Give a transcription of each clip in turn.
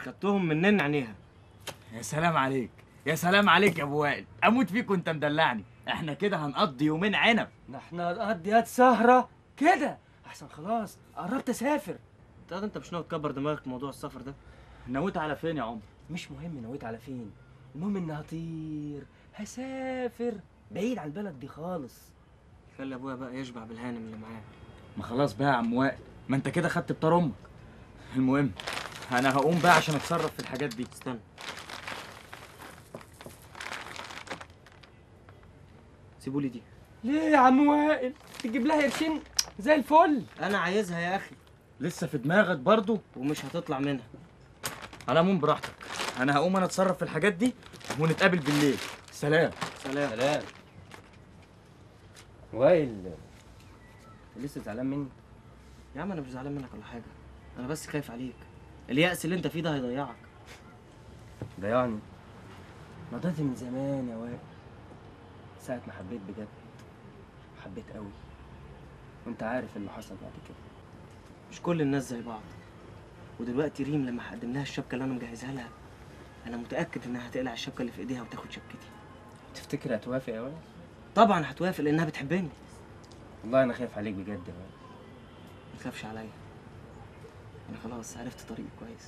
خدتهم مننا عينيها يا سلام عليك يا سلام عليك يا ابو وائل اموت فيك وانت مدلعني احنا كده هنقضي يومين عنب احنا هنقضي سهرة كده احسن خلاص قربت اسافر طب انت مش ناوي تكبر دماغك في موضوع السفر ده نويت على فين يا عمر مش مهم نويت على فين المهم اني هطير هسافر بعيد عن البلد دي خالص خلي ابويا بقى يشبع بالهانم اللي معاه ما خلاص بقى يا عم وائل ما انت كده خدت بطار امك المهم انا هقوم بقى عشان اتصرف في الحاجات دي استنى سيبوا لي دي ليه يا عم وائل تجيب لها قرشين زي الفل انا عايزها يا اخي لسه في دماغك برضو ومش هتطلع منها على العموم براحتك انا هقوم انا اتصرف في الحاجات دي ونتقابل بالليل سلام سلام سلام وائل لسه زعلان مني يا عم انا مش زعلان منك ولا حاجه انا بس خايف عليك اليأس اللي انت فيه ده هيضيعك ضيعني نضجت من زمان يا وائل ساعة ما حبيت بجد حبيت قوي وانت عارف اللي حصل بعد كده مش كل الناس زي بعض ودلوقتي ريم لما هقدم لها الشبكه اللي انا مجهزها لها انا متاكد انها هتقلع الشبكه اللي في ايديها وتاخد شبكتي تفتكر هتوافق يا وائل طبعا هتوافق لانها بتحبني والله انا خايف عليك بجد يا وائل ما تخافش عليا انا خلاص عرفت طريقي كويس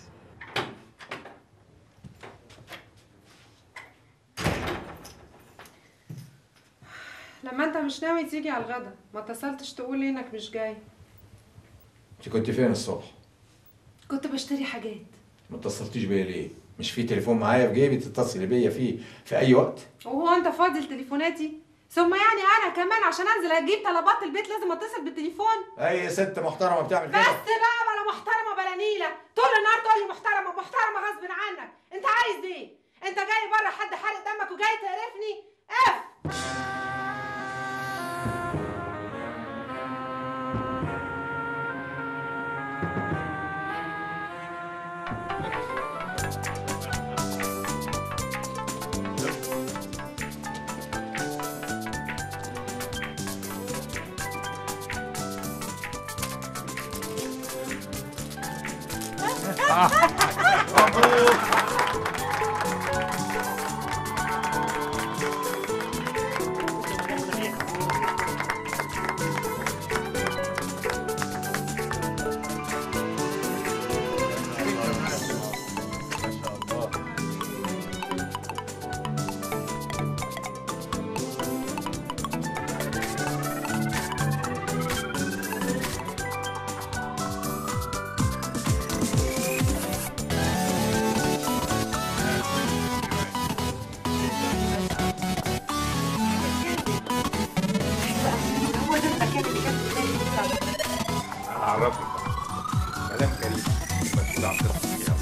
لما انت مش ناوي تيجي على الغدا ما اتصلتش تقول لي انك مش جاي انت كنت فين الصبح؟ كنت بشتري حاجات ما اتصلتيش بيا ليه؟ مش في تليفون معايا في جيبي تتصلي بيا فيه في اي وقت؟ وهو انت فاضي لتليفوناتي ثم يعني انا كمان عشان انزل اجيب طلبات البيت لازم اتصل بالتليفون اي ست محترمه بتعمل بس كده بقى بلا محترمه بلا نيله طول النهار تقول لي محترمه محترمه غصب عنك انت عايز ايه انت جاي بره حد حارق دمك وجاي تقرفني اف اعرفك مدام كريم مسؤول عن قصه الصيانه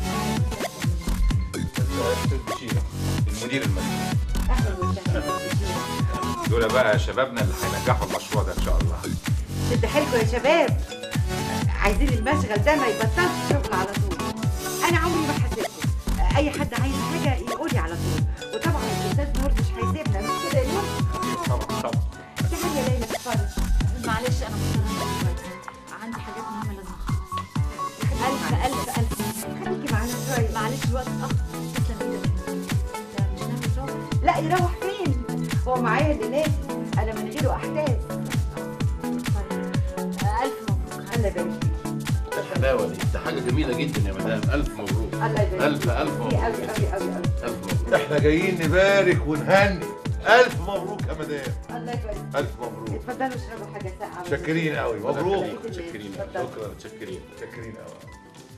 استاذ بشير المدير المسؤول دول بقى شبابنا اللي هينجحوا المشروع ده ان شاء الله شد حيلكم يا شباب عايزين المشغل ده ما يبطلش شغل على طول انا عمري ما حاسبكم اي حد عايز حاجه يقول لي على طول وطبعا الاستاذ نور مش هيسيبنا مش كده يا نور طبعا طبعا تعالي يا ليلى اتفضل معلش انا مضطره دلوقتي عندي حاجات مهمه لازم اخلصها الف الف الف خليكي معانا شويه معلش الوقت اتاخر تسلم ايدك انت مش ناوي تروح لا يروح فين هو معايا اللي لازم انا من غيره احتاج طيب آه، الف مبروك الله يبارك فيك ده الحلاوه دي ده حاجه جميله جدا يا مدام الف مبروك الله يبارك الف الف فيك مبروك قوي قوي قوي قوي الف مبروك احنا جايين نبارك ونهني الف مبروك يا مدام الله يبارك فيك الف مبروك اتفضلوا اشربوا حاجه ساقعه شاكرين قوي مبروك متشكرين اتفضل. شكرا متشكرين شاكرين قوي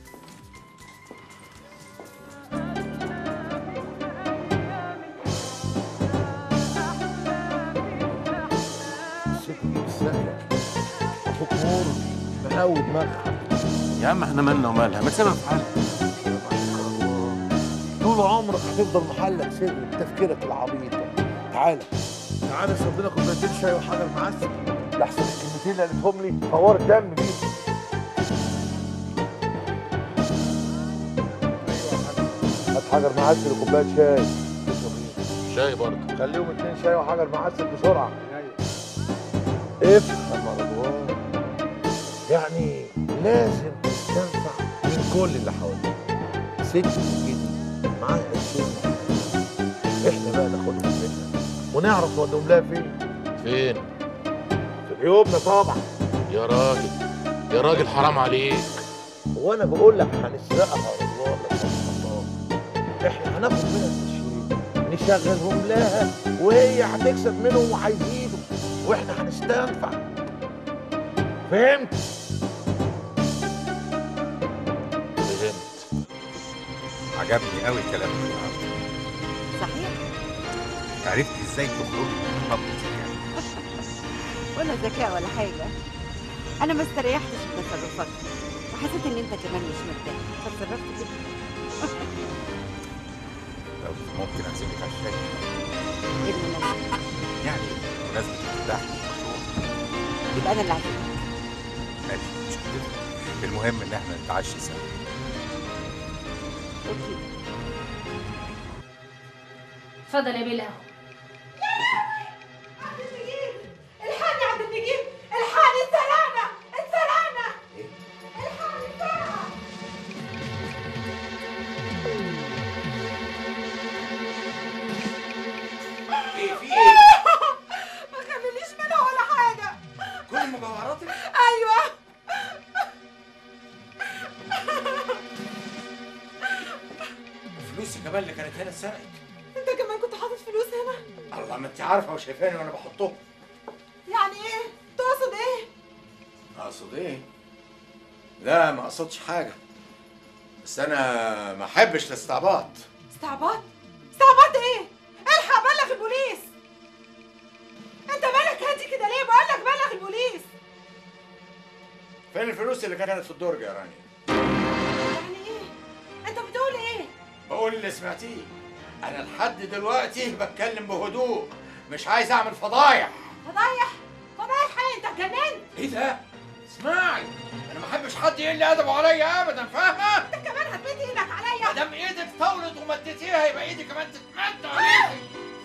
اخوك نور مهوي دماغها يا عم احنا مالنا ومالها ما تسيبها في حالها طول عمرك هتفضل محلك سر بتفكيرك العبيط ده تعالى تعالى اشرب لنا كوبايتين شاي وحجر معسل لحسن الكلمتين اللي قالتهم لي فورت دم بيه هات حجر معسل وكوبايه شاي شاي برضه خليهم اتنين شاي وحجر معسل بسرعه افهم يا رضوان يعني لازم تستنفع من كل اللي حواليك ست ست كده معاها قرشين احنا بقى ناخدهم منها ونعرف نوديهم لها فين فين في جيوبنا طبعا يا راجل يا راجل حرام عليك وانا بقول لك هنسرقها الله لا سمح الله احنا هناخد منها القرشين نشغلهم لها وهي هتكسب منهم وهيزيدوا واحنا هنستنفع فهمت فهمت عجبني قوي كلامك النهارده صحيح عرفت ازاي تخرجي من الخط يعني ولا ذكاء ولا حاجة أنا ما استريحتش في تصرفاتك وحسيت إن أنت كمان مش مرتاح فتصرفت كده طب ممكن اعزمك على الشاي إيه المناسبة يعني بمناسبة افتتاح المشروع يبقى أنا اللي عزمت ماشي مش كده المهم ان احنا نتعشى سوا أوكي اتفضل يا بيه القهوه عبد المجيد الحقني يا عبد المجيد الحقني اتسرقنا اتسرقنا الحقني اتسرق ايه في ايه؟ ما خليليش منها ولا حاجة كل مجوهراتك؟ أيوة وفلوسي كمان اللي كانت هنا اتسرقت أنت كمان كنت حاطط فلوس هنا الله ما انت عارفه وشايفاني وانا بحطهم يعني إيه؟ تقصد إيه؟ اقصد ايه؟ لا ما اقصدش حاجه بس انا ما احبش الاستعباط استعباط؟ استعباط إيه؟ الحق بلغ البوليس أنت مالك هادي كده ليه؟ بقول لك بلغ البوليس فين الفلوس اللي كانت في الدرج يا راني؟ يعني إيه؟ أنت بتقول إيه؟ بقول اللي سمعتيه انا لحد دلوقتي بتكلم بهدوء مش عايز اعمل فضايح فضايح؟ فضايح إيه؟ أنت اتجننت؟ ايه ده؟ اسمعي انا ما احبش حد يقل ادبه عليا ابدا فاهمه؟ أنت كمان هتمد إيدك عليا ما دام ايدك طولت ومديتيها يبقى ايدي كمان تتمد عليكي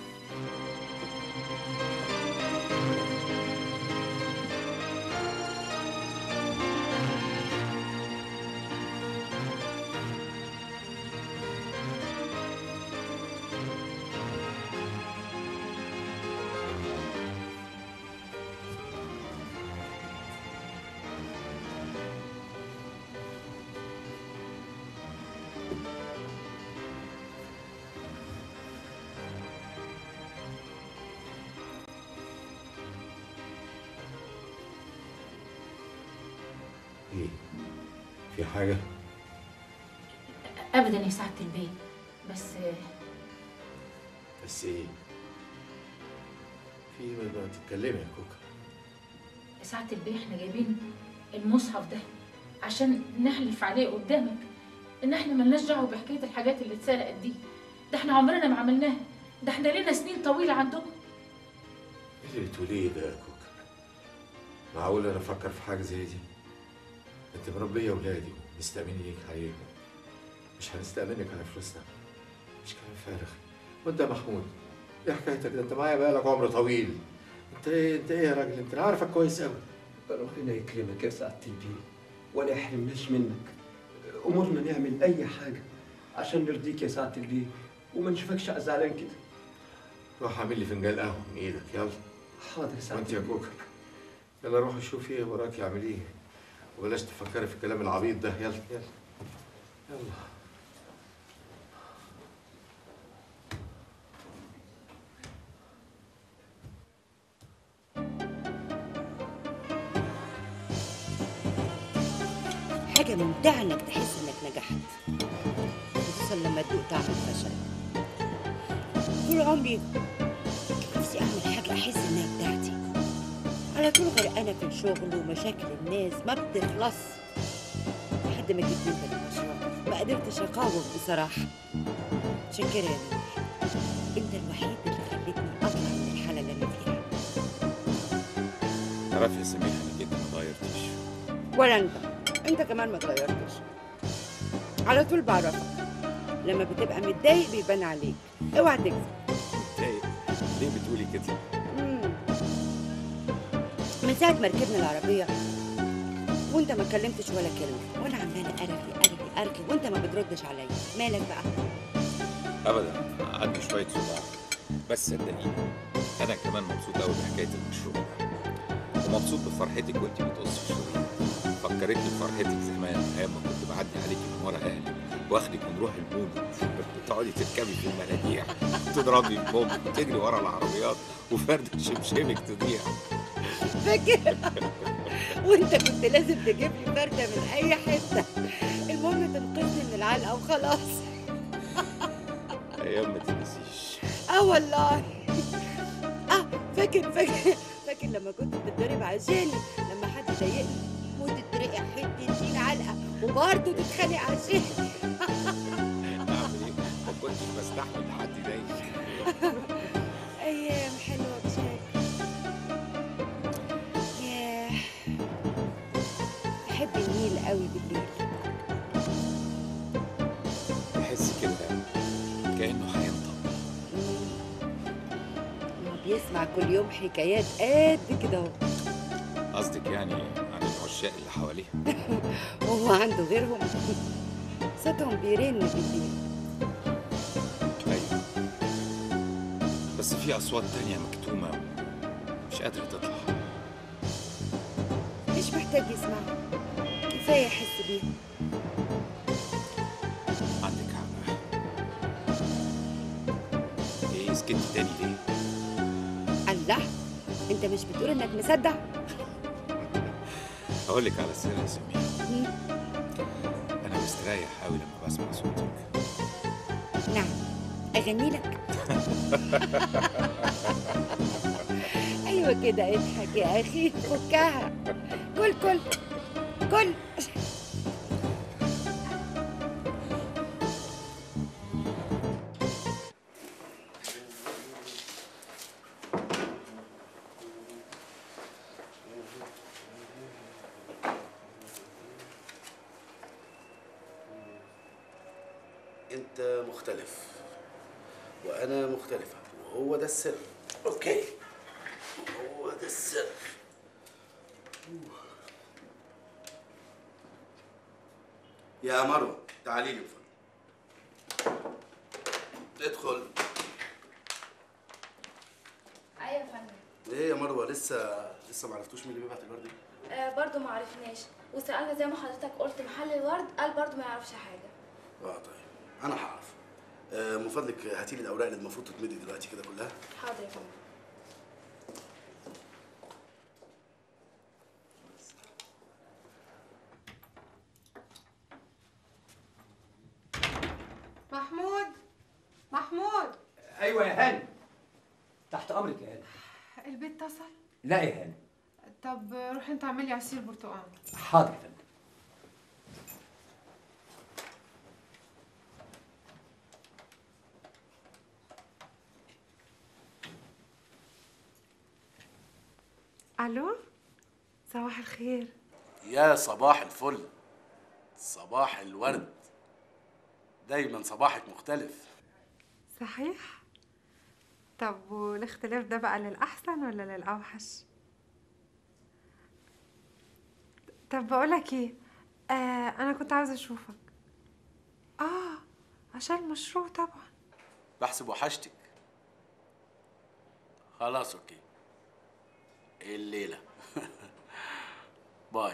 ايه؟ في حاجة؟ ابدا يا سعاده البيه بس بس ايه في إيه؟ ما تتكلمي يا كوكا سعاده البيه احنا جايبين المصحف ده عشان نحلف عليه قدامك ان احنا ملناش دعوه بحكايه الحاجات اللي اتسرقت دي ده احنا عمرنا ما عملناها ده احنا لينا سنين طويله عندكم ايه اللي بتقوليه ده يا كوكا معقول انا افكر في حاجة زي دي انت مربية ولادي ومستأمنينك عليهم مش هنستأمنك على فلوسنا مش كلام فارغ وانت يا محمود ايه حكايتك ده انت معايا بقالك عمر طويل انت ايه انت ايه يا راجل انت انا عارفك كويس قوي ربنا يكرمك يا سعادة البيه ولا يحرمناش منك أمورنا نعمل أي حاجة عشان نرضيك يا سعادة البيه وما نشوفكش زعلان كده روح اعمل لي فنجان قهوة من ايدك يلا حاضر يا سعادة وانت يا البيه. كوكا يلا روح شوف ايه وراك اعمل ايه وبلاش تفكري في الكلام العبيط ده يلا يلا يلا حاجة ممتعة إنك تحس إنك نجحت خصوصا لما تدوق طعم الفشل طول عمري نفسي أعمل حاجة أحس إنها بتاعتي على طول غرقانة في الشغل ومشاكل الناس ما بتخلص لحد ما جبت انت المشروع ما قدرتش أقاوم بصراحة شكرا يا نور انت الوحيد اللي خلتني أطلع من الحالة اللي أنا فيها تعرفي يا سميحة انا جدا ما اتغيرتش ولا انت انت كمان ما اتغيرتش على طول بعرفك لما بتبقى متضايق بيبان عليك اوعى تكذب متضايق ليه بتقولي كده؟ مم. من ساعة ما ركبنا العربية وانت ما اتكلمتش ولا كلمه وانا عماله ارغي ارغي ارغي وانت ما بتردش عليا مالك بقى ابدا عندي شويه صداع بس صدقيني انا كمان مبسوط قوي بحكايه المشروع ده ومبسوط بفرحتك وانت بتقصي الشغل فكرتني بفرحتك زمان ايام ما كنت بعدي عليكي من ورا اهلي واخدك ونروح المول تقعدي تركبي في المناديع تضربي البوم وتجري ورا العربيات وفرد شمشمك تضيع فاكر وانت كنت لازم تجيب لي فرده من اي حته المهم تنقذني من العلقه وخلاص ايام ما تنسيش اه والله اه فاكر فاكر فاكر لما كنت بتتضرب عشاني لما حد ضايقني وتترقع حتتين علقه وبرضه تتخانق عشاني اعمل ايه ما كنتش بستحمل حد يضايقني ايام حلوه بشكل ياه بحب النيل قوي بالليل بحس كده كانه هينطق هو بيسمع كل يوم حكايات قد كده اهو قصدك يعني عن العشاق اللي حواليه وهو عنده غيرهم صوتهم بيرن بالليل ايوه بس في اصوات تانية مكتومه مش قادره تطلع مش محتاج يسمع كفايه يحس بيها عندك حق ايه سكت تاني ليه الله انت مش بتقول انك مصدق اقول لك على سر يا سمير مم. انا مستريح قوي لما بسمع صوتك نعم اغني لك ايوه كده اضحك يا اخي فكها كل كل كل انت مختلف وانا مختلفة وهو ده السر اوكي هو ده السر يا مروة تعالي لي من فضلك. ادخل ايوه يا فندم ايه يا مروة لسه لسه ما عرفتوش مين اللي بيبعت الورد دي آه برضو ما عرفناش وسالنا زي ما حضرتك قلت محل الورد قال برضو ما يعرفش حاجه اه طيب انا هعرف آه من فضلك هاتي لي الاوراق اللي المفروض تتمضي دلوقتي كده كلها حاضر يا فندم محمود محمود ايوه يا هاني تحت امرك يا هاني البيت اتصل لا يا هاني طب روح انت اعمل لي عصير برتقال حاضر يا فندم الو صباح الخير يا صباح الفل صباح الورد دايما صباحك مختلف صحيح طب والاختلاف ده بقى للأحسن ولا للأوحش؟ طب بقولك ايه آه أنا كنت عاوزة أشوفك آه عشان المشروع طبعا بحسب وحشتك خلاص اوكي الليلة باي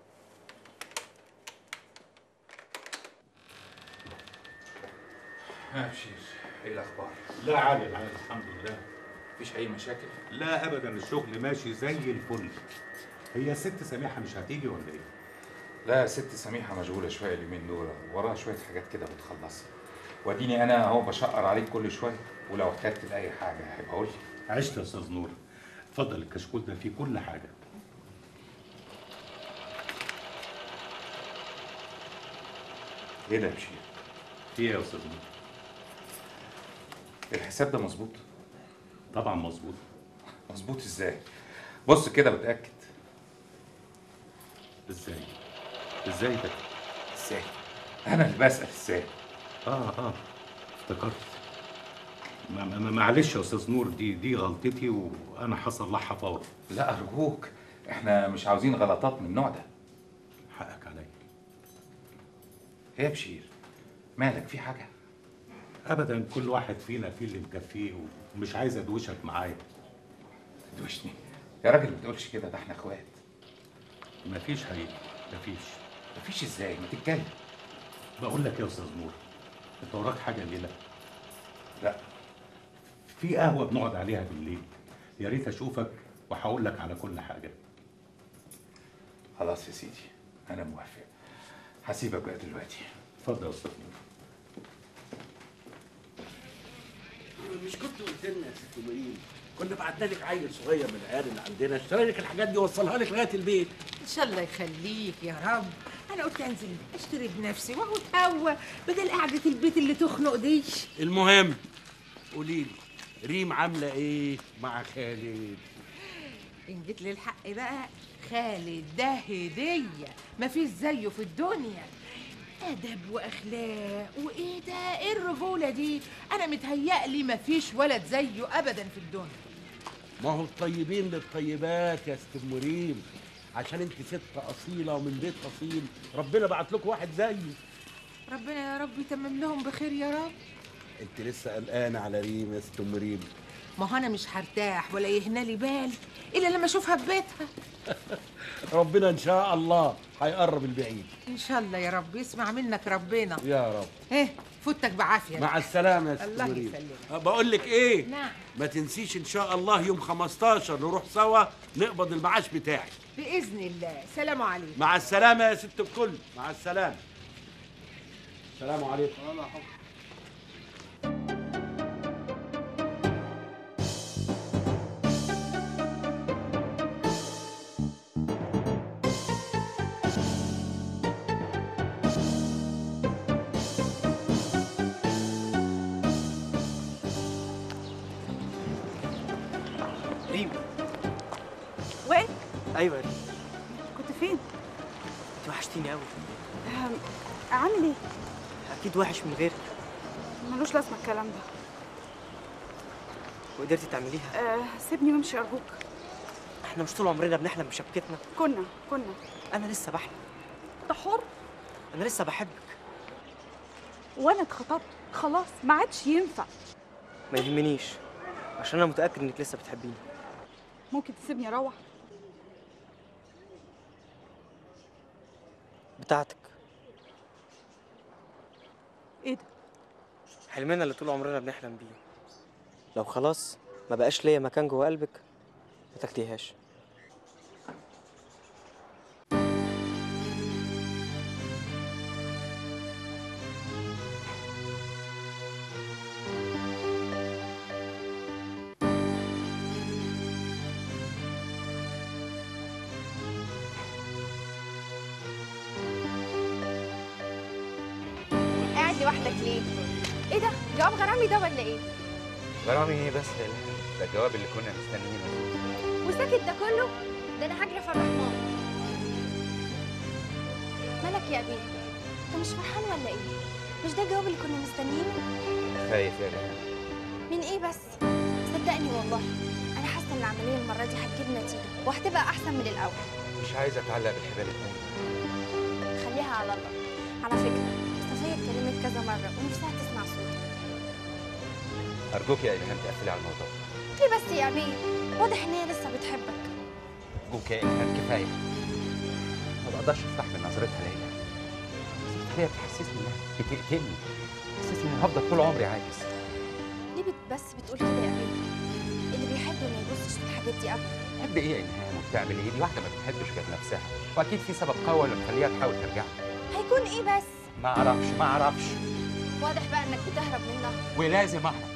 ها بشير ايه الاخبار لا عادل عادل الحمد لله مفيش اي مشاكل لا ابدا الشغل ماشي زي الفل هي ست سميحه مش هتيجي ولا ايه لا ست سميحه مشغوله شويه اليومين دول وراها شويه حاجات كده بتخلصها واديني انا اهو بشقر عليك كل شويه ولو احتجت لاي حاجه هيبقى قول لي عشت يا استاذ نور اتفضل الكشكول ده فيه كل حاجه ايه ده يا بشير ايه يا استاذ نور الحساب ده مظبوط طبعا مظبوط مظبوط ازاي بص كده بتاكد ازاي ازاي ده ازاي انا اللي بسال ازاي اه اه افتكرت ما- ما- ما- معلش يا استاذ نور دي دي غلطتي وانا هصلحها فورا لا ارجوك احنا مش عاوزين غلطات من النوع ده ايه يا بشير مالك في حاجه ابدا كل واحد فينا فيه اللي مكفيه ومش عايز ادوشك معايا تدوشني يا راجل ما تقولش كده ده احنا اخوات مفيش حقيقي مفيش مفيش ازاي ما تتكلم بقول لك يا استاذ نور انت وراك حاجه الليله لا في قهوه بنقعد عليها بالليل يا ريت اشوفك وهقول لك على كل حاجه خلاص يا سيدي انا موافق هسيبك بقى دلوقتي اتفضل يا استاذ نور مش كنت قلت لنا يا ست مريم كنا بعتنا لك عيل صغير من العيال اللي عندنا اشترى لك الحاجات دي ووصلها لك لغايه البيت ان شاء الله يخليك يا رب انا قلت انزل اشتري بنفسي واهو اتهوى بدل قعده البيت اللي تخنق دي المهم قولي لي ريم عامله ايه مع خالد ان جيت للحق بقى خالد ده هديه مفيش زيه في الدنيا ادب واخلاق وايه ده ايه الرجوله دي انا متهيألي مفيش ولد زيه ابدا في الدنيا ما هو الطيبين للطيبات يا ست أم مريم عشان انت ست اصيله ومن بيت اصيل ربنا بعت لكم واحد زيه ربنا يا رب يتمم لهم بخير يا رب انت لسه قلقانه على ريم يا ست أم مريم ما هو انا مش هرتاح ولا يهنا لي بال الا لما اشوفها في بيتها ربنا ان شاء الله هيقرب البعيد ان شاء الله يا رب يسمع منك ربنا يا رب ايه فوتك بعافيه مع السلامه يا ست الله مريم يسلمك بقول لك ايه نعم ما تنسيش ان شاء الله يوم 15 نروح سوا نقبض المعاش بتاعي باذن الله سلام عليكم مع السلامه يا ست الكل مع السلامه السلام عليكم ريم وين؟ ايوه يا ريم كنت فين؟ انت وحشتيني قوي أهم، عامل ايه؟ اكيد وحش من غيرك ملوش لازمه الكلام ده وقدرتي تعمليها أه سيبني وامشي ارجوك احنا مش طول عمرنا بنحلم بشبكتنا كنا كنا انا لسه بحلم انت حر انا لسه بحبك وانا اتخطبت خلاص ما عادش ينفع ما يهمنيش عشان انا متاكد انك لسه بتحبيني ممكن تسيبني اروح بتاعتك ايه ده حلمنا اللي طول عمرنا بنحلم بيه لو خلاص ما بقاش ليا مكان جوه قلبك ما تاخديهاش قاعد لوحدك ليه؟ ايه ده؟ جواب غرامي ده ولا ايه؟ غرامي ايه بس يا لهوي؟ ده الجواب اللي كنا مستنيينه وساكت ده كله؟ ده انا هجري في الرحمن مالك يا ابي؟ انت مش فرحان ولا ايه؟ مش ده الجواب اللي كنا مستنيينه؟ خايف يا لهوي من ايه بس؟ صدقني والله انا حاسه ان العمليه المره دي هتجيب نتيجه وهتبقى احسن من الاول مش عايز اتعلق بالحبال التانية خليها على الله على فكره صفيه اتكلمت كذا مره ونفسها تسمع صوتك ارجوك يا الهام تقفلي على الموضوع ليه بس يا ابي؟ واضح ان هي لسه بتحبك ارجوك يا الهام كفايه ما بقدرش استحمل نظرتها ليا هي بتحسسني انها بتقتلني بتحسسني اني هفضل طول عمري عاجز ليه بت بس بتقول كده يا ابي؟ اللي بيحب ما يبصش في الحاجات دي ابدا قد ايه يا الهام وبتعمل ايه دي واحده ما بتحبش غير نفسها واكيد في سبب قوي اللي مخليها تحاول ترجع هيكون ايه بس؟ ما اعرفش ما اعرفش واضح بقى انك بتهرب منها ولازم اهرب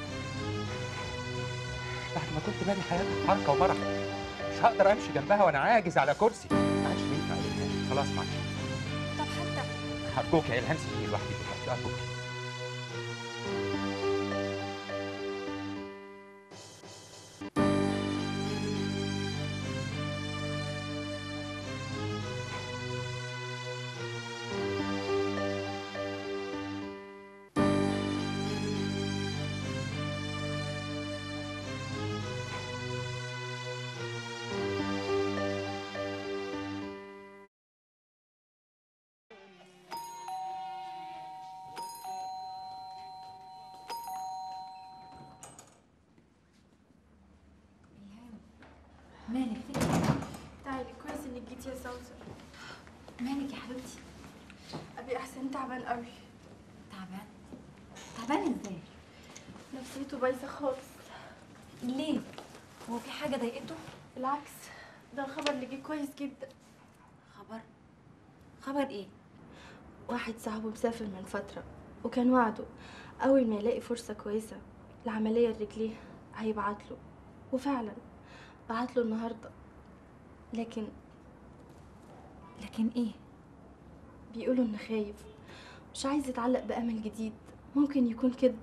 بعد ما كنت بادي حياتي حركه ومرح مش هقدر امشي جنبها وانا عاجز على كرسي ما عادش ينفع يا الهام خلاص ما عادش طب حتى ارجوك يا الهام سيبيني لوحدي دلوقتي ارجوك يا سوسن مالك يا حبيبتي ابي احسن تعبان قوي تعبان تعبان ازاي نفسيته بايظه خالص ليه هو في حاجه ضايقته بالعكس ده الخبر اللي جه كويس جدا خبر خبر ايه واحد صاحبه مسافر من فتره وكان وعده اول ما يلاقي فرصه كويسه لعمليه رجليه هيبعت له وفعلا بعت له النهارده لكن لكن ايه بيقولوا انه خايف مش عايز يتعلق بامل جديد ممكن يكون كذب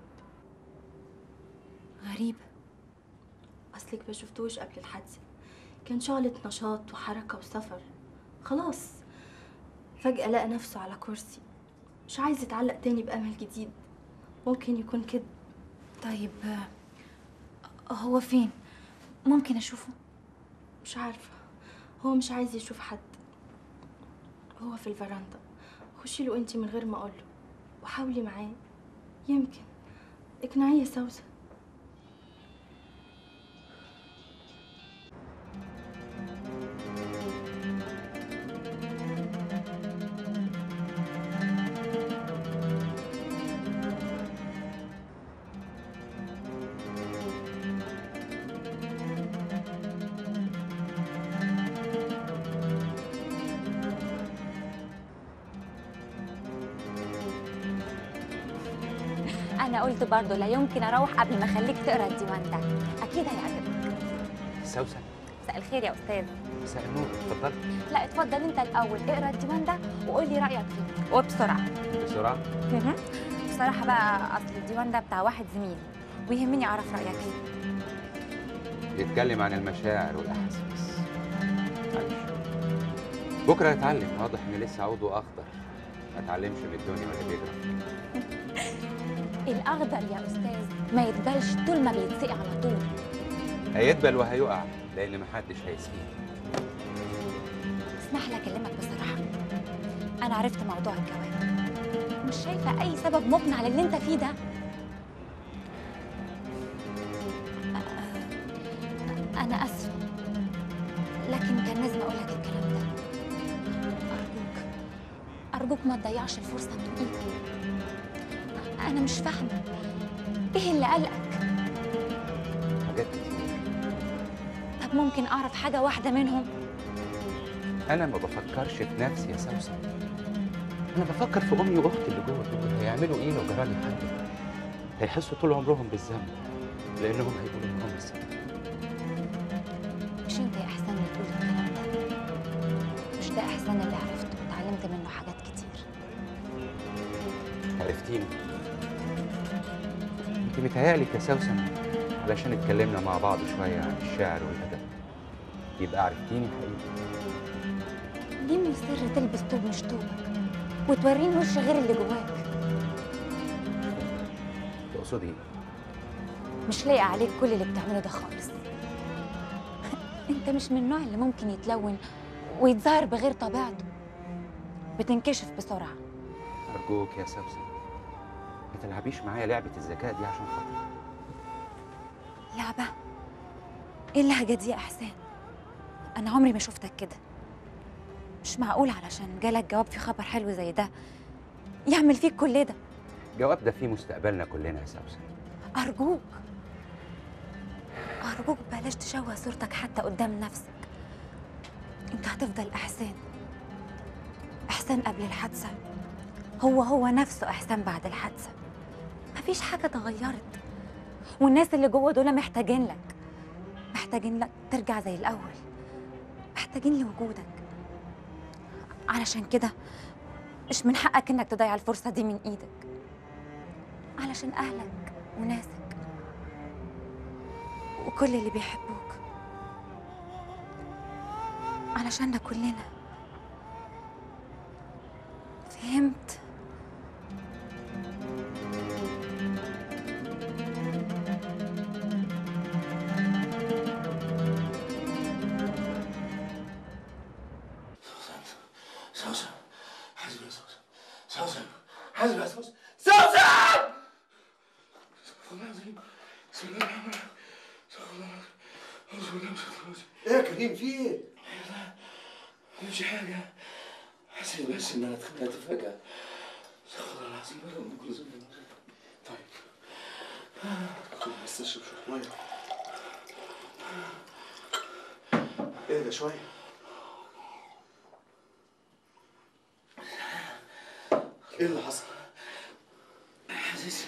غريب اصلك ما شفتوش قبل الحادثه كان شعلة نشاط وحركة وسفر خلاص فجأة لقى نفسه على كرسي مش عايز يتعلق تاني بأمل جديد ممكن يكون كده طيب آه، هو فين ممكن اشوفه مش عارفة هو مش عايز يشوف حد هو في الفرندا خشي له انتي من غير ما اقوله وحاولي معاه يمكن اقنعيه يا سوسن انا قلت برضه لا يمكن اروح قبل ما اخليك تقرا الديوان ده اكيد هيعجبك سوسن مساء الخير يا استاذ مساء النور اتفضل لا اتفضل انت الاول اقرا الديوان ده وقول لي رايك فيه وبسرعه بسرعه مهم. بصراحه بقى اصل الديوان ده بتاع واحد زميلي ويهمني اعرف رايك فيه بيتكلم عن المشاعر والاحاسيس معلش بكره يتعلم واضح ان لسه عوضه اخضر ما اتعلمش من الدنيا ولا بيجرى الاخضر يا استاذ ما يتبلش طول ما بيتسقي على طول هيدبل وهيقع لان محدش هيسقيه اسمح لي اكلمك بصراحه انا عرفت موضوع الجواز مش شايفه اي سبب مقنع للي انت فيه ده آه، انا اسفه لكن كان لازم اقول لك الكلام ده ارجوك ارجوك ما تضيعش الفرصه من ايدك انا مش فاهمه ايه اللي قلقك حاجات كتير طب ممكن اعرف حاجه واحده منهم انا ما بفكرش في نفسي يا سوسن انا بفكر في امي واختي اللي جوه دول هيعملوا ايه لو جرالي حاجه هيحسوا طول عمرهم بالذنب لانهم هيقولوا ان هم السبب مش انت يا احسان اللي تقول الكلام ده مش ده احسان اللي عرفته وتعلمت منه حاجات كتير عرفتيني انت متهيألك يا سوسن علشان اتكلمنا مع بعض شويه عن الشعر والادب يبقى عرفتيني حقيقي ليه مصر تلبس طوب مش طوبك وتوريني وش غير اللي جواك تقصدي ايه مش لايق عليك كل اللي بتعمله ده خالص انت مش من النوع اللي ممكن يتلون ويتظاهر بغير طبيعته بتنكشف بسرعه ارجوك يا سوسن ما تلعبيش معايا لعبه الذكاء دي عشان خاطري لعبه ايه اللهجه دي يا احسان انا عمري ما شفتك كده مش معقول علشان جالك جواب في خبر حلو زي ده يعمل فيك كل ده الجواب ده فيه مستقبلنا كلنا يا سوسن أرجوك أرجوك بلاش تشوه صورتك حتى قدام نفسك أنت هتفضل إحسان إحسان قبل الحادثة هو هو نفسه إحسان بعد الحادثة مفيش حاجة اتغيرت والناس اللي جوه دول محتاجين لك محتاجين لك ترجع زي الأول محتاجين لوجودك علشان كده مش من حقك إنك تضيع الفرصة دي من إيدك علشان أهلك وناسك وكل اللي بيحبوك علشاننا كلنا فهمت سوسن حاسب يا سوسن سوسن حاسب يا سوسن سوسن والله العظيم بسم الله الرحمن الرحيم بسم الله الرحمن الرحيم. أعوذ بالله من الشيطان الرجيم. ايه يا كريم في ايه؟ مش حاجة حسيت بس إن أنا اتخنقت فجأة استغفر الله العظيم يا رب من كل ذنب عظيم. طيب خد بس اشرب شوية مية اهدى شوية ايه اللي حصل؟ حاسس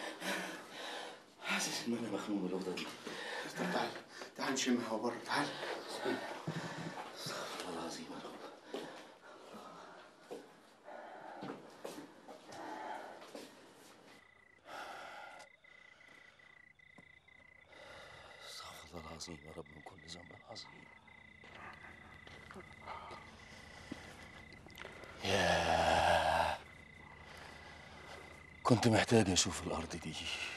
حاسس ان انا مخنوق من الاوضه دي طب تعال تعال نشم هوا بره تعال استغفر الله العظيم يا رب استغفر الله العظيم يا رب من كل ذنب عظيم ياه كنت محتاج اشوف الارض دي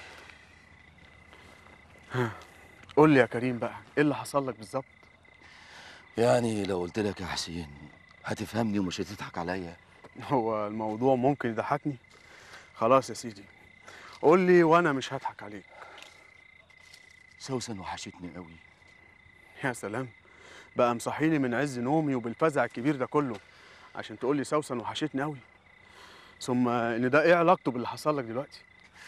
ها قول لي يا كريم بقى ايه اللي حصل لك بالظبط يعني لو قلت لك يا حسين هتفهمني ومش هتضحك عليا هو الموضوع ممكن يضحكني خلاص يا سيدي قول لي وانا مش هضحك عليك سوسن وحشتني قوي يا سلام بقى مصحيني من عز نومي وبالفزع الكبير ده كله عشان تقول لي سوسن وحشتني قوي ثم ان ده ايه علاقته باللي حصل لك دلوقتي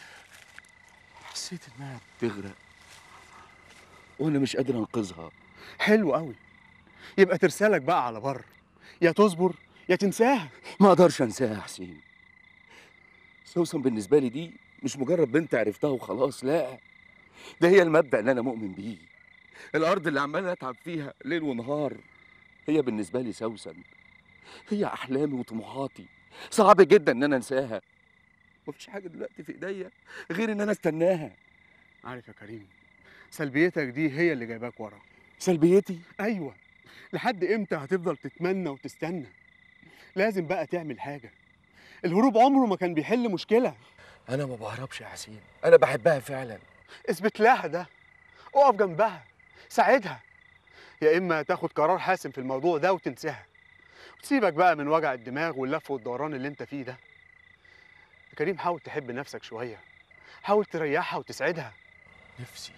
حسيت انها بتغرق وانا مش قادر انقذها حلو قوي يبقى ترسلك بقى على بر يا تصبر يا تنساها ما اقدرش انساها يا حسين سوسن بالنسبه لي دي مش مجرد بنت عرفتها وخلاص لا ده هي المبدأ اللي انا مؤمن بيه الارض اللي عمال اتعب فيها ليل ونهار هي بالنسبه لي سوسن هي احلامي وطموحاتي صعب جدا ان انا انساها مفيش حاجه دلوقتي في ايديا غير ان انا استناها عارف يا كريم سلبيتك دي هي اللي جايباك ورا سلبيتي ايوه لحد امتى هتفضل تتمنى وتستنى لازم بقى تعمل حاجه الهروب عمره ما كان بيحل مشكله انا ما بهربش يا حسين انا بحبها فعلا اثبت لها ده اقف جنبها ساعدها يا اما تاخد قرار حاسم في الموضوع ده وتنساها وتسيبك بقى من وجع الدماغ واللف والدوران اللي انت فيه ده يا كريم حاول تحب نفسك شويه حاول تريحها وتسعدها نفسي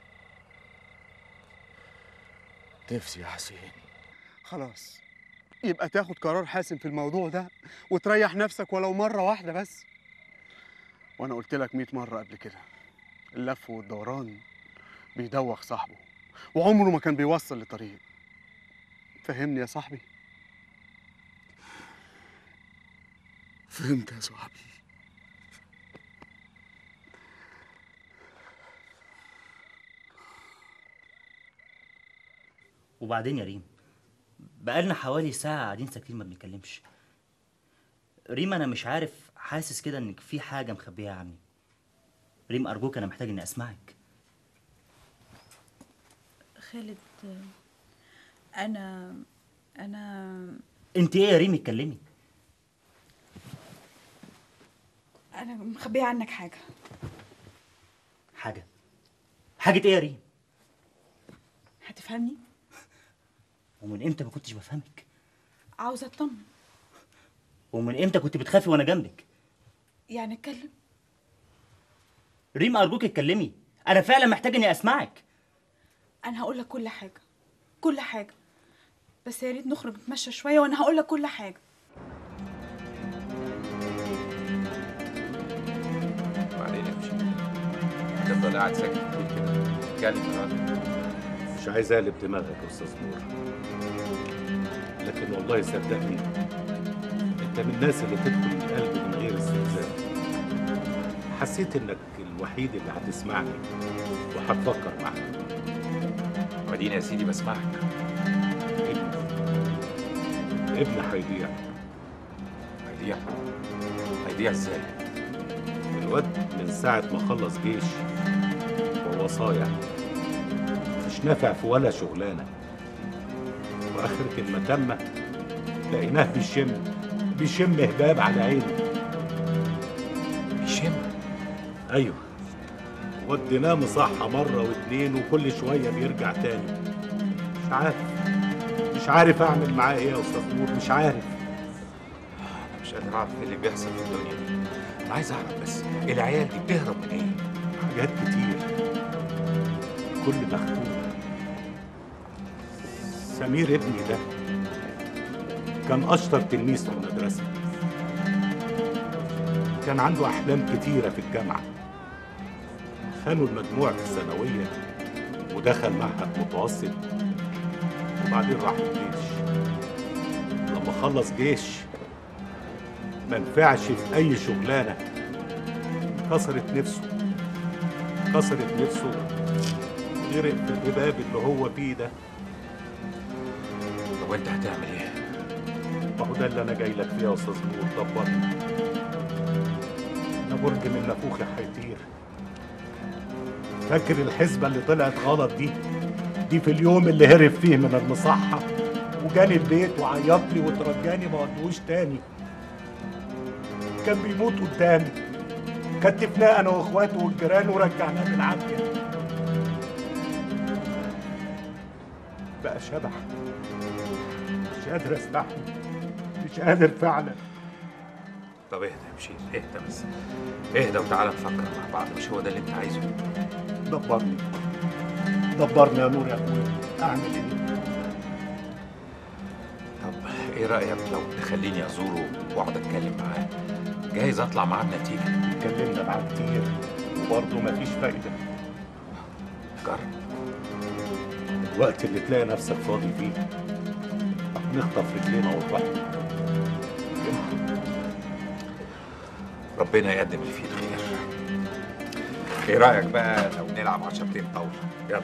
نفسي يا حسين خلاص يبقى تاخد قرار حاسم في الموضوع ده وتريح نفسك ولو مرة واحدة بس وانا قلت لك 100 مرة قبل كده اللف والدوران بيدوخ صاحبه وعمره ما كان بيوصل لطريق فهمني يا صاحبي فهمت يا صاحبي وبعدين يا ريم بقالنا حوالي ساعة قاعدين ساكتين ما بنتكلمش ريم أنا مش عارف حاسس كده إنك في حاجة مخبيها عني ريم أرجوك أنا محتاج إني أسمعك خالد انا انا أنت إيه يا ريم اتكلمي انا مخبيه عنك حاجه حاجة حاجة إيه يا ريم هتفهمني ومن إمتى ما كنتش بفهمك عاوزه اطمن ومن إمتى كنت بتخافي وأنا جنبك يعني اتكلم ريم أرجوك اتكلمي أنا فعلا محتاج إني أسمعك انا هقول لك كل حاجه كل حاجه بس يا ريت نخرج نتمشى شويه وانا هقول لك كل حاجه بعدين امشي تفضل قاعد ساكت كتير كده اتكلم يا راجل مش عايز اقلب دماغك يا استاذ نور لكن والله صدقني انت من الناس اللي تدخل القلب من غير استهزاء حسيت انك الوحيد اللي هتسمعني وهتفكر معاك وبعدين يا سيدي بسمعك ابن هيضيع هيضيع هيضيع ازاي؟ الواد من ساعة ما خلص جيش وهو صايع مش نافع في ولا شغلانة وآخر كلمة تامة لقيناه بيشم بيشم هباب على عينه بيشم؟ أيوه وديناه مصحة مرة واتنين وكل شوية بيرجع تاني مش عارف مش عارف أعمل معاه إيه يا أستاذ نور مش عارف انا مش قادر اعرف ايه اللي بيحصل في الدنيا دي انا عايز اعرف بس العيال دي بتهرب من ايه؟ حاجات كتير كل مخلوق سمير ابني ده كان أشطر تلميذ في المدرسة كان عنده أحلام كتيرة في الجامعة خانوا المجموع في الثانوية ودخل معهد متوسط وبعدين راح الجيش لما خلص جيش ما نفعش في أي شغلانة كسرت نفسه كسرت نفسه غرق في الهباب اللي هو فيه ده طب وانت هتعمل ايه؟ ما هو ده اللي انا جاي لك فيه يا استاذ نور دبرني انا برج من نافوخي هيطير فاكر الحسبه اللي طلعت غلط دي دي في اليوم اللي هرب فيه من المصحه وجاني البيت وعيط لي وترجاني ما ودوش تاني كان بيموت قدامي كتفناه انا واخواته والجيران ورجعناه بالعافيه بقى شبح مش قادر استحمل مش قادر فعلا طب اهدى يا مشير اهدى بس اهدى وتعالى نفكر مع بعض مش هو ده اللي انت عايزه دبرني دبرني يا نور يا اخويا اعمل ايه طب ايه رايك لو تخليني ازوره واقعد اتكلم معاه جايز اطلع معاه بنتيجه اتكلمنا معاه كتير وبرضه مفيش فايده جرب الوقت اللي تلاقي نفسك فاضي فيه نخطف رجلينا ونروح ربنا يقدم اللي فيه الخير ايه رايك بقى لو نلعب عشرتين طاوله يلا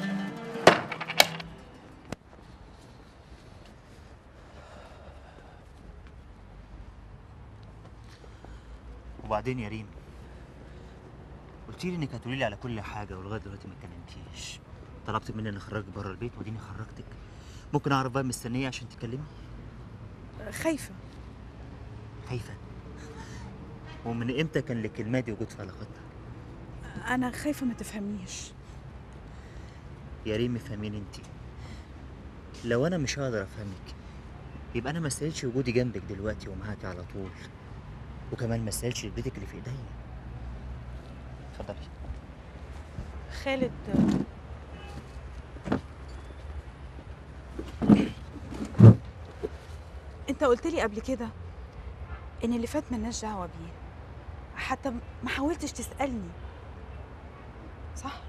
وبعدين يا ريم قلت لي انك هتقولي لي على كل حاجه ولغايه دلوقتي ما اتكلمتيش طلبت مني ان اخرجك بره البيت واديني خرجتك ممكن اعرف بقى مستنيه عشان تكلمي خايفة خايفه ومن امتى كان للكلمه دي وجود في علاقتنا أنا خايفة ما تفهمنيش يا ريم افهميني انت لو انا مش هقدر افهمك يبقى انا ما استاهلش وجودي جنبك دلوقتي ومعاكي على طول وكمان ما استاهلش بيتك اللي في ايديا اتفضلي خالد انت قلت لي قبل كده ان اللي فات ملناش دعوه بيه حتى ما حاولتش تسالني صح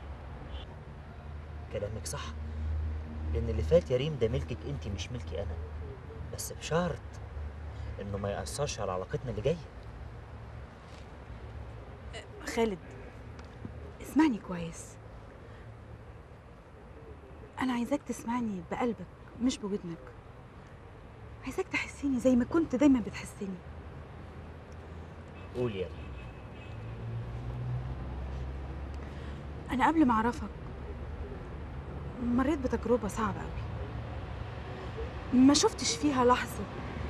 كلامك صح لان اللي فات يا ريم ده ملكك انت مش ملكي انا بس بشرط انه ما ياثرش على علاقتنا اللي جايه خالد اسمعني كويس انا عايزاك تسمعني بقلبك مش بودنك عايزاك تحسيني زي ما كنت دايما بتحسيني قول يا ريم انا قبل ما اعرفك مريت بتجربه صعبه قوي ما شفتش فيها لحظه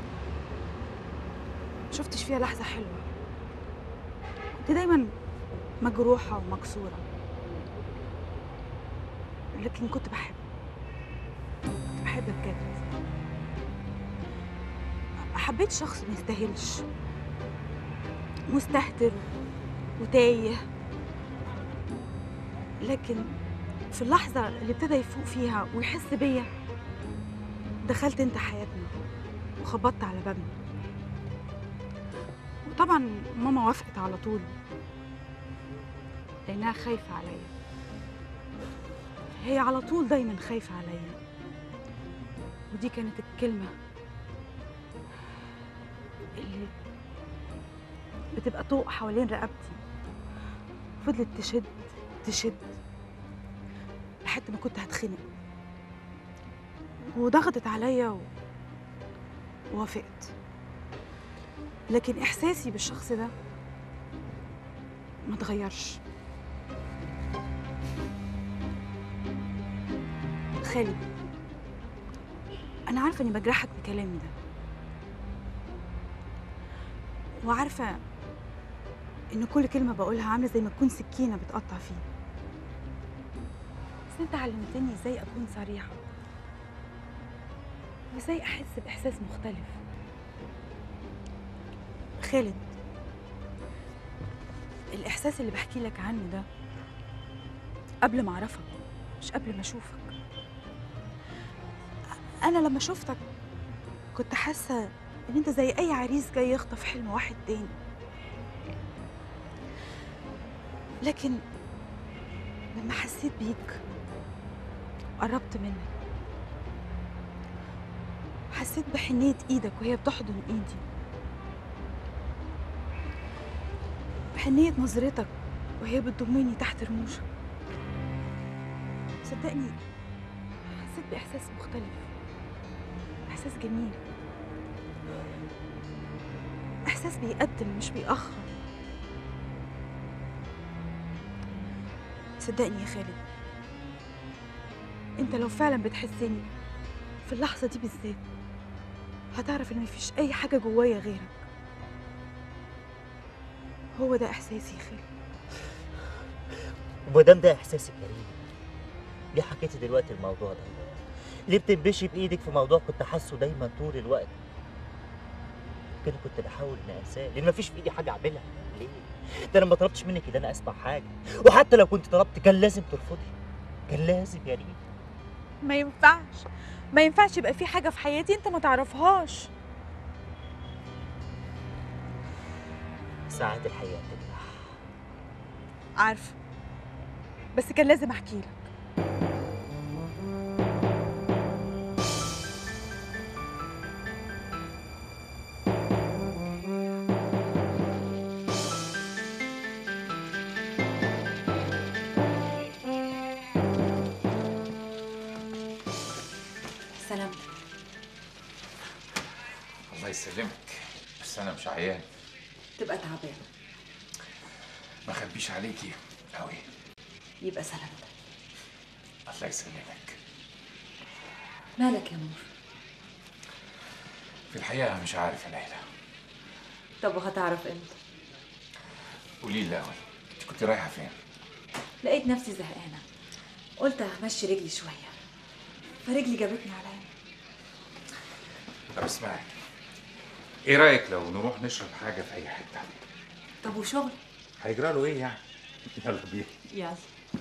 ما شفتش فيها لحظه حلوه كنت دايما مجروحه ومكسوره لكن كنت بحب كنت بحب بجد حبيت شخص ما يستاهلش مستهتر وتايه لكن في اللحظة اللي ابتدى يفوق فيها ويحس بيا دخلت انت حياتنا وخبطت على بابنا وطبعا ماما وافقت على طول لانها خايفة عليا هي على طول دايما خايفة عليا ودي كانت الكلمة اللي بتبقى طوق حوالين رقبتي فضلت تشد تشد لحد ما كنت هتخنق وضغطت عليا و... ووافقت لكن احساسي بالشخص ده ما اتغيرش خالد انا عارفه اني بجرحك بكلامي ده وعارفه ان كل كلمه بقولها عامله زي ما تكون سكينه بتقطع فيه بس انت علمتني ازاي اكون صريحه وازاي احس باحساس مختلف خالد الاحساس اللي بحكي لك عنه ده قبل ما اعرفك مش قبل ما اشوفك انا لما شفتك كنت حاسه ان انت زي اي عريس جاي يخطف حلم واحد تاني لكن لما حسيت بيك قربت منك حسيت بحنية ايدك وهي بتحضن ايدي بحنية نظرتك وهي بتضمني تحت رموشك صدقني حسيت بإحساس مختلف إحساس جميل إحساس بيقدم مش بيأخر صدقني يا خالد انت لو فعلا بتحسني في اللحظة دي بالذات هتعرف ان مفيش اي حاجة جوايا غيرك هو ده احساسي يا خالد ومادام ده احساسك يا ريم ليه حكيتي دلوقتي الموضوع ده ليه بتنبشي بايدك في موضوع كنت حاسه دايما طول الوقت كده كنت بحاول اني انساه لان مفيش في ايدي حاجه اعملها ليه ده انا ما طلبتش منك ان انا اسمع حاجه وحتى لو كنت طلبت كان لازم ترفضي كان لازم يا ريم ما ينفعش ما ينفعش يبقى في حاجة في حياتي انت ما تعرفهاش ساعات الحقيقه بتجرح عارفة بس كان لازم احكي لك سلامتك الله يسلمك بس انا مش عيان تبقى تعبان ما اخبيش عليكي قوي يبقى سلامتك الله يسلمك مالك يا نور في الحقيقه مش عارف يا ليلى طب وهتعرف امتى قولي لي الاول انت كنت رايحه فين لقيت نفسي زهقانه قلت همشي رجلي شويه فرجلي جابتني على عيني طب اسمعي ايه رايك لو نروح نشرب حاجه في اي حته طب وشغل هيجرى له ايه يعني يلا بينا يلا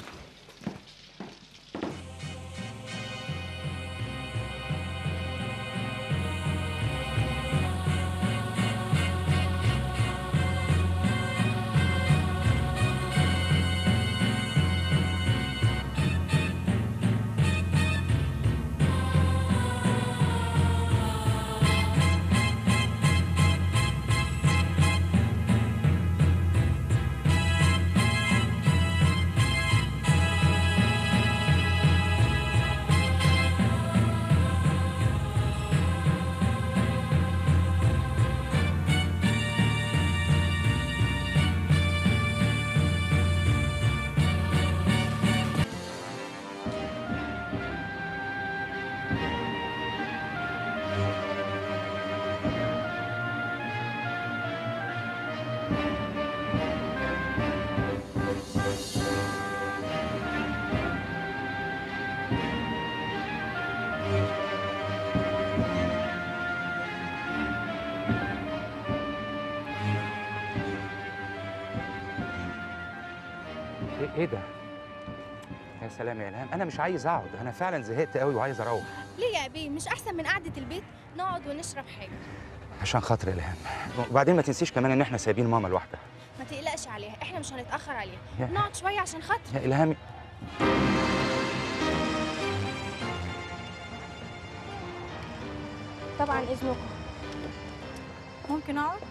ايه ايه ده؟ يا سلام يا الهام انا مش عايز اقعد انا فعلا زهقت قوي وعايز اروح ليه يا أبي مش أحسن من قعدة البيت نقعد ونشرب حاجة عشان خاطر الهام وبعدين ما تنسيش كمان ان احنا سايبين ماما لوحدها ما تقلقش عليها احنا مش هنتأخر عليها يا- نقعد شوية عشان خاطر يا الهام طبعا إذنكم ممكن اقعد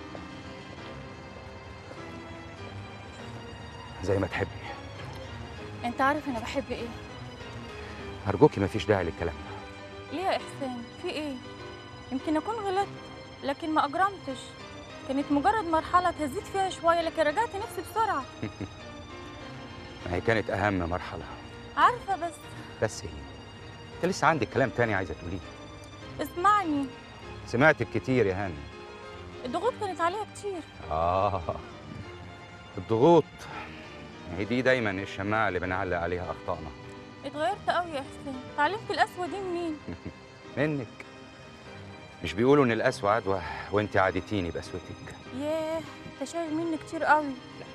زي ما تحبي انت عارف انا بحب ايه ارجوكي ما فيش داعي للكلام ده ليه يا احسان في ايه يمكن اكون غلطت لكن ما اجرمتش كانت مجرد مرحله تهزيت فيها شويه لكن رجعت نفسي بسرعه ما هي كانت اهم مرحله عارفه بس بس هي انت لسه عندك كلام تاني عايزه تقوليه اسمعني سمعتك كتير يا هاني الضغوط كانت عليها كتير اه الضغوط هي دي دايما الشماعه اللي بنعلق عليها اخطائنا اتغيرت قوي يا احسان اتعلمت القسوه دي منين منك مش بيقولوا ان القسوه عدوى وانت عادتيني بقسوتك ياه انت شايل مني كتير قوي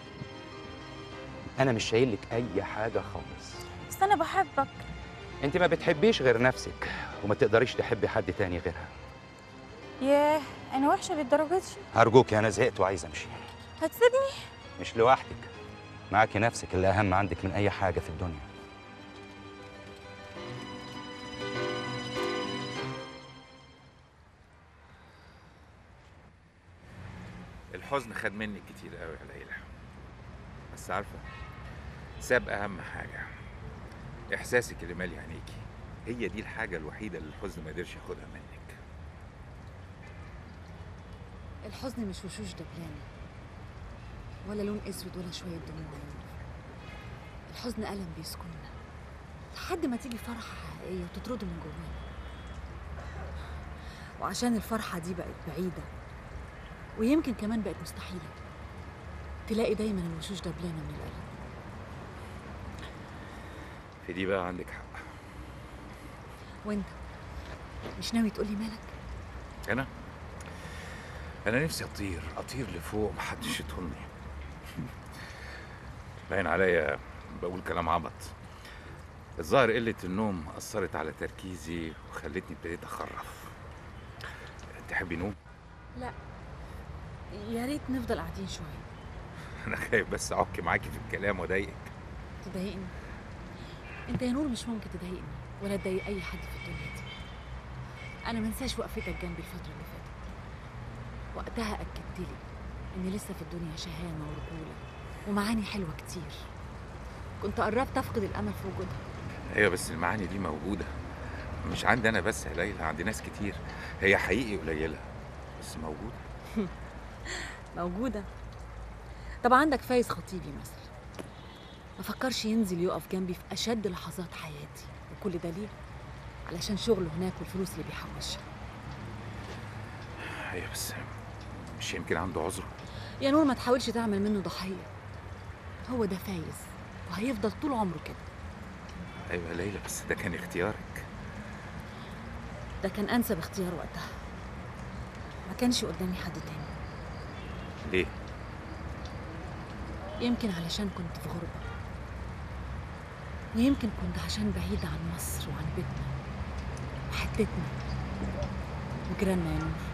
انا مش شايل لك اي حاجه خالص بس انا بحبك انت ما بتحبيش غير نفسك وما تقدريش تحبي حد تاني غيرها ياه انا وحشه للدرجه دي أرجوك أنا زهقت وعايز أمشي هتسيبني مش لوحدك معاكي نفسك اللي أهم عندك من أي حاجة في الدنيا الحزن خد مني كتير قوي يا ليلى بس عارفه ساب اهم حاجه احساسك اللي مالي عينيكي هي دي الحاجه الوحيده اللي الحزن ما قدرش ياخدها منك الحزن مش وشوش دبلانة ولا لون اسود ولا شوية دموع الحزن ألم بيسكننا لحد ما تيجي فرحة حقيقية وتطرده من جوانا وعشان الفرحة دي بقت بعيدة ويمكن كمان بقت مستحيلة تلاقي دايما الوشوش دبلانة من الألم في دي بقى عندك حق وانت مش ناوي تقولي مالك انا انا نفسي اطير اطير لفوق محدش يطولني باين عليا بقول كلام عبط الظاهر قلة النوم أثرت على تركيزي وخلتني ابتديت أخرف تحبي نوم؟ لا يا ريت نفضل قاعدين شوية أنا خايف بس أعك معاكي في الكلام وأضايقك تضايقني انت يا نور مش ممكن تضايقني ولا تضايق اي حد في الدنيا دي انا منساش وقفتك جنبي الفتره اللي فاتت وقتها اكدت لي ان لسه في الدنيا شهامه ورجوله ومعاني حلوه كتير كنت قربت افقد الامل في وجودها أيوة بس المعاني دي موجودة مش عندي أنا بس يا ليلى عند ناس كتير هي حقيقي قليلة بس موجودة موجوده طب عندك فايز خطيبي مثلا ما فكرش ينزل يقف جنبي في اشد لحظات حياتي وكل ده ليه علشان شغله هناك والفلوس اللي بيحوشها أيوة بس مش يمكن عنده عذر يا نور ما تحاولش تعمل منه ضحيه هو ده فايز وهيفضل طول عمره كده أيوة يا ليلى بس ده كان اختيارك ده كان انسب اختيار وقتها ما كانش قدامي حد تاني ليه؟ يمكن علشان كنت في غربة ويمكن كنت عشان بعيدة عن مصر وعن بيتنا وحتتنا وجيراننا يا نور